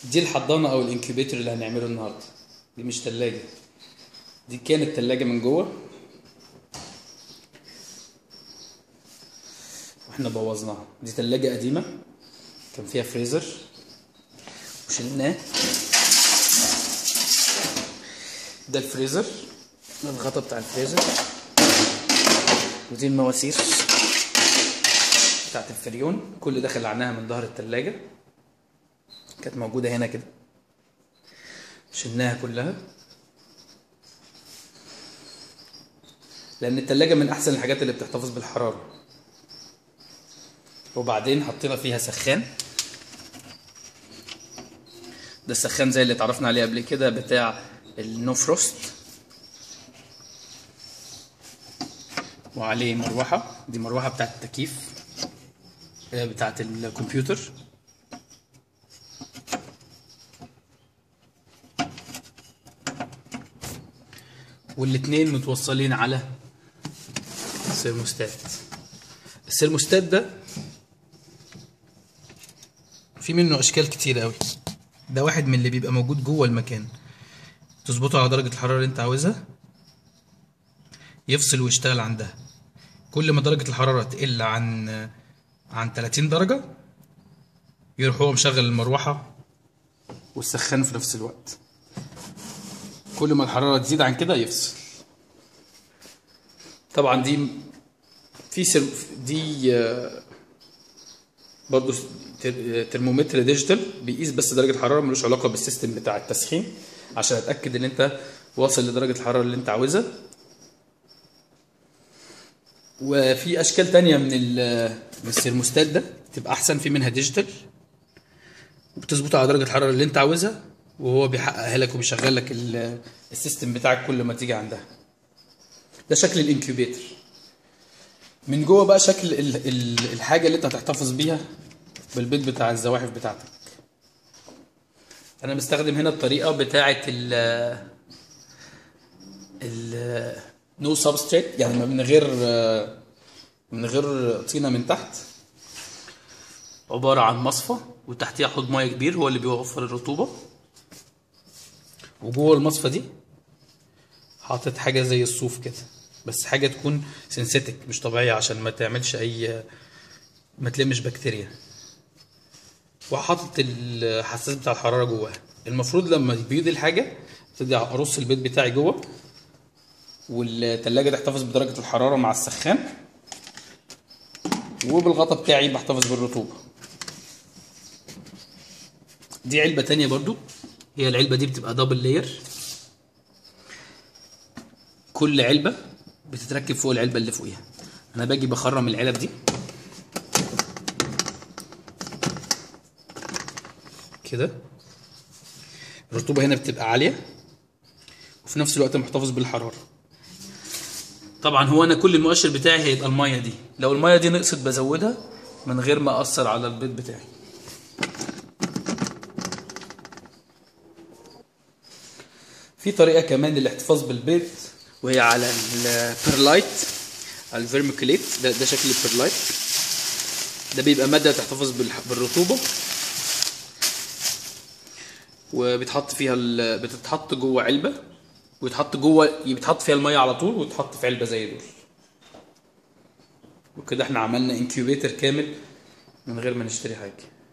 دي الحضانه او الانكيوبيتور اللي هنعمله النهارده دي مش تلاجة دي كانت تلاجة من جوه واحنا بوظناها دي تلاجة قديمة كان فيها فريزر وشلناه ده الفريزر ده الغطا بتاع الفريزر ودي المواسير بتاعت الفريون كل ده خلعناها من ظهر التلاجة كانت موجودة هنا كده شلناها كلها لأن التلاجة من أحسن الحاجات اللي بتحتفظ بالحرارة وبعدين حطينا فيها سخان ده السخان زي اللي اتعرفنا عليه قبل كده بتاع النو فروست وعليه مروحة دي مروحة بتاعت التكييف آه، بتاعت الكمبيوتر والاتنين متوصلين على سيرموستات السيرموستات ده في منه اشكال كتير قوي ده واحد من اللي بيبقى موجود جوه المكان تظبطه على درجة الحرارة اللي انت عاوزها يفصل ويشتغل عندها كل ما درجة الحرارة تقل عن عن 30 درجة يروح هو مشغل المروحة والسخان في نفس الوقت كل ما الحرارة تزيد عن كده يفصل طبعا دي في سر دي آه، برضو تر- ترمومتر ديجيتال بيقيس بس درجة الحرارة ملوش علاقة بالسيستم بتاع التسخين عشان اتأكد ان انت واصل لدرجة الحرارة اللي انت عاوزها وفي اشكال تانية من ال- من السيرموستات ده تبقى احسن في منها ديجيتال بتظبط على درجة الحرارة اللي انت عاوزها وهو بيحققها لك وبيشغل لك ال- السيستم بتاعك كل ما تيجي عندها ده شكل الانكيوبيتر من جوه بقى شكل ال- ال- الحاجة اللي انت هتحتفظ بيها بالبيض بتاع الزواحف بتاعتك انا مستخدم هنا الطريقة بتاعة ال ال نو سبستريت يعني من غير من غير طينة من تحت عبارة عن مصفى وتحتيها حوض ميه كبير هو اللي بيوفر الرطوبة وجوه المصفى دي حاطط حاجة زي الصوف كده بس حاجة تكون سينثيتك مش طبيعية عشان ما تعملش أي ما تلمش بكتيريا وحاطط الحساس بتاع الحرارة جواها المفروض لما يبيض الحاجة ابتدي ارص البيض بتاعي جوه والتلاجة تحتفظ بدرجة الحرارة مع السخان وبالغطا بتاعي بحتفظ بالرطوبة دي علبة تانية برضو هي العلبة دي بتبقى دبل لاير كل علبة بتتركب فوق العلبة اللي فوقيها انا باجي بخرم العلب دي كده الرطوبة هنا بتبقى عالية وفي نفس الوقت محتفظ بالحرارة طبعا هو انا كل المؤشر بتاعي هيبقى المية دي لو المية دي نقصت بزودها من غير ما اثر على البيض بتاعي في طريقة كمان للاحتفاظ بالبيض وهي على البرلايت على الفيرميكوليت ده, ده شكل البرلايت ده بيبقى مادة تحتفظ بالح- بالرطوبة وبيتحط فيها ال... بتتحط جوه علبة ويتحط جوه بيتحط فيها المية على طول وتتحط في علبة زي دول وكده احنا عملنا انكيوبيتر كامل من غير ما نشتري حاجة